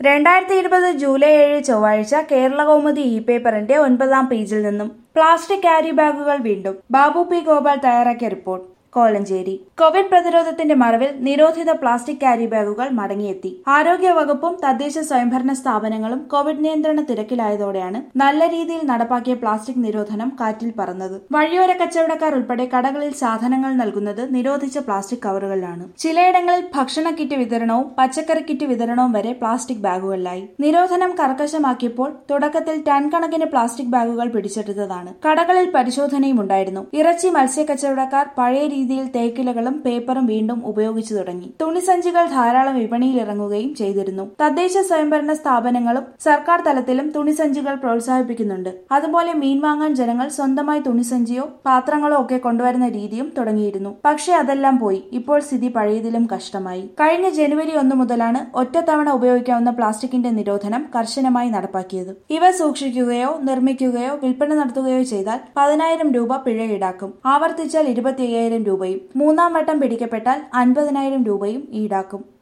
രണ്ടായിരത്തി ഇരുപത് ജൂലൈ ഏഴ് ചൊവ്വാഴ്ച കേരള കൗമുദി ഇ പേപ്പറിന്റെ ഒൻപതാം പേജിൽ നിന്നും പ്ലാസ്റ്റിക് ക്യാരി ബാഗുകൾ വീണ്ടും ബാബു പി ഗോപാൽ തയ്യാറാക്കിയ റിപ്പോർട്ട് കോലഞ്ചേരി കോവിഡ് പ്രതിരോധത്തിന്റെ മറവിൽ നിരോധിത പ്ലാസ്റ്റിക് ക്യാരി ബാഗുകൾ മടങ്ങിയെത്തി ആരോഗ്യ വകുപ്പും തദ്ദേശ സ്വയംഭരണ സ്ഥാപനങ്ങളും കോവിഡ് നിയന്ത്രണ തിരക്കിലായതോടെയാണ് നല്ല രീതിയിൽ നടപ്പാക്കിയ പ്ലാസ്റ്റിക് നിരോധനം കാറ്റിൽ പറന്നത് വഴിയോര കച്ചവടക്കാർ ഉൾപ്പെടെ കടകളിൽ സാധനങ്ങൾ നൽകുന്നത് നിരോധിച്ച പ്ലാസ്റ്റിക് കവറുകളിലാണ് ചിലയിടങ്ങളിൽ ഭക്ഷണ കിറ്റ് വിതരണവും പച്ചക്കറി കിറ്റ് വിതരണവും വരെ പ്ലാസ്റ്റിക് ബാഗുകളിലായി നിരോധനം കർക്കശമാക്കിയപ്പോൾ തുടക്കത്തിൽ ടൺ കണക്കിന് പ്ലാസ്റ്റിക് ബാഗുകൾ പിടിച്ചെടുത്തതാണ് കടകളിൽ പരിശോധനയും ഉണ്ടായിരുന്നു ഇറച്ചി മത്സ്യ കച്ചവടക്കാർ പഴയ രീതിയിൽ തേക്കിലകളും പേപ്പറും വീണ്ടും ഉപയോഗിച്ചു തുടങ്ങി തുണിസഞ്ചികൾ ധാരാളം വിപണിയിൽ ഇറങ്ങുകയും ചെയ്തിരുന്നു തദ്ദേശ സ്വയംഭരണ സ്ഥാപനങ്ങളും സർക്കാർ തലത്തിലും തുണിസഞ്ചികൾ പ്രോത്സാഹിപ്പിക്കുന്നുണ്ട് അതുപോലെ മീൻ വാങ്ങാൻ ജനങ്ങൾ സ്വന്തമായി തുണിസഞ്ചിയോ പാത്രങ്ങളോ ഒക്കെ കൊണ്ടുവരുന്ന രീതിയും തുടങ്ങിയിരുന്നു പക്ഷേ അതെല്ലാം പോയി ഇപ്പോൾ സ്ഥിതി പഴയതിലും കഷ്ടമായി കഴിഞ്ഞ ജനുവരി ഒന്ന് മുതലാണ് ഒറ്റത്തവണ ഉപയോഗിക്കാവുന്ന പ്ലാസ്റ്റിക്കിന്റെ നിരോധനം കർശനമായി നടപ്പാക്കിയത് ഇവ സൂക്ഷിക്കുകയോ നിർമ്മിക്കുകയോ വിൽപ്പന നടത്തുകയോ ചെയ്താൽ പതിനായിരം രൂപ പിഴ ഈടാക്കും ആവർത്തിച്ചാൽ ഇരുപത്തി അയ്യായിരം രൂപയും മൂന്നാം വട്ടം പിടിക്കപ്പെട്ടാൽ അൻപതിനായിരം രൂപയും ഈടാക്കും